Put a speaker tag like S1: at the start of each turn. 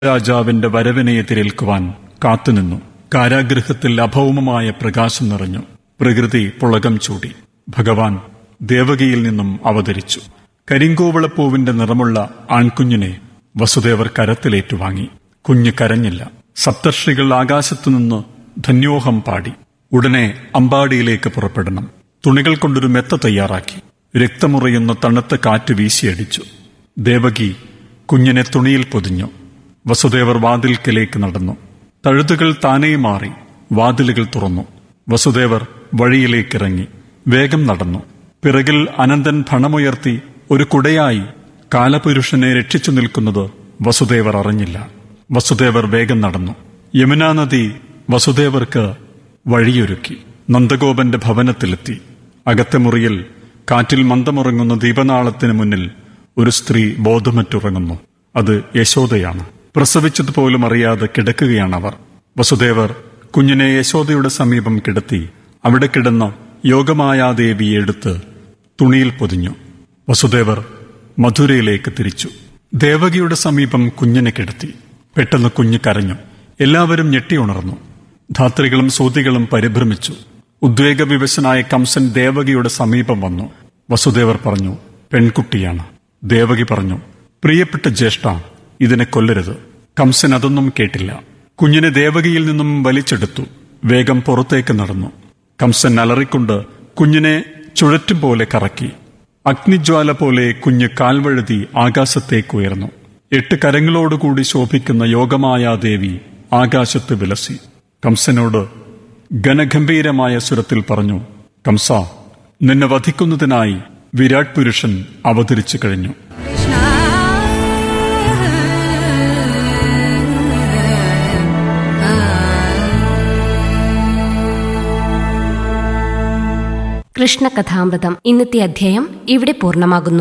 S1: രാജാവിന്റെ വരവിനെ എതിരേൽക്കുവാൻ കാത്തുനിന്നു കാരാഗൃഹത്തിൽ അഭൗമമായ പ്രകാശം നിറഞ്ഞു പ്രകൃതി പുളകം ചൂടി ഭഗവാൻ ദേവകിയിൽ നിന്നും അവതരിച്ചു കരിങ്കോവളപ്പൂവിന്റെ നിറമുള്ള ആൺകുഞ്ഞിനെ വസുദേവർ കരത്തിലേറ്റുവാങ്ങി കുഞ്ഞ് കരഞ്ഞില്ല സപ്തർഷികൾ ആകാശത്തുനിന്ന് ധന്യോഹം പാടി ഉടനെ അമ്പാടിയിലേക്ക് പുറപ്പെടണം തുണികൾ കൊണ്ടൊരു മെത്ത തയ്യാറാക്കി രക്തമുറയുന്ന തണുത്ത കാറ്റ് വീശിയടിച്ചു ദേവകി കുഞ്ഞിനെ തുണിയിൽ പൊതിഞ്ഞു വസുദേവർ വാതിൽക്കലേക്ക് നടന്നു തഴുതുകൾ താനേ മാറി വാതിലുകൾ തുറന്നു വസുദേവർ വഴിയിലേക്കിറങ്ങി വേഗം നടന്നു പിറകിൽ അനന്തൻ ഭണമുയർത്തി ഒരു കുടയായി കാലപുരുഷനെ രക്ഷിച്ചു നിൽക്കുന്നത് വസുദേവർ അറിഞ്ഞില്ല വസുദേവർ വേഗം നടന്നു യമുനാ നദി വസുദേവർക്ക് വഴിയൊരുക്കി നന്ദഗോപന്റെ ഭവനത്തിലെത്തി അകത്തെ മുറിയിൽ കാറ്റിൽ മന്ദമുറങ്ങുന്ന ദീപനാളത്തിന് മുന്നിൽ ഒരു സ്ത്രീ ബോധമറ്റുറങ്ങുന്നു അത് യശോദയാണ് പ്രസവിച്ചതുപോലും അറിയാതെ കിടക്കുകയാണവർ വസുദേവർ കുഞ്ഞിനെ യശോദയുടെ സമീപം കിടത്തി അവിടെ കിടന്ന യോഗമായാദേവിയെ എടുത്ത് തുണിയിൽ പൊതിഞ്ഞു വസുദേവർ മധുരയിലേക്ക് തിരിച്ചു ദേവകിയുടെ സമീപം കുഞ്ഞിനെ കിടത്തി പെട്ടെന്ന് കുഞ്ഞ് കരഞ്ഞു എല്ലാവരും ഞെട്ടിയുണർന്നു ധാത്രികളും സൂതികളും പരിഭ്രമിച്ചു ഉദ്വേഗവിവശനായ കംസൻ ദേവകിയുടെ സമീപം വന്നു വസുദേവർ പറഞ്ഞു പെൺകുട്ടിയാണ് ദേവകി പറഞ്ഞു പ്രിയപ്പെട്ട ജ്യേഷ്ഠ ഇതിനെ കൊല്ലരുത് കംസൻ അതൊന്നും കേട്ടില്ല കുഞ്ഞിനെ ദേവകിയിൽ നിന്നും വലിച്ചെടുത്തു വേഗം പുറത്തേക്ക് നടന്നു കംസൻ അലറിക്കൊണ്ട് കുഞ്ഞിനെ ചുഴറ്റും പോലെ കറക്കി അഗ്നിജ്വാല പോലെ കുഞ്ഞ് കാൽവഴുതി ആകാശത്തേക്ക് ഉയർന്നു എട്ട് കരങ്ങളോടുകൂടി ശോഭിക്കുന്ന യോഗമായ ദേവി ആകാശത്ത് വിലസി കംസനോട് ഘനഗംഭീരമായ സ്വരത്തിൽ പറഞ്ഞു കംസ നിന്നെ വധിക്കുന്നതിനായി വിരാട് പുരുഷൻ അവതരിച്ചു കഴിഞ്ഞു
S2: കൃഷ്ണകഥാമൃതം ഇന്നത്തെ അധ്യായം ഇവിടെ പൂർണ്ണമാകുന്നു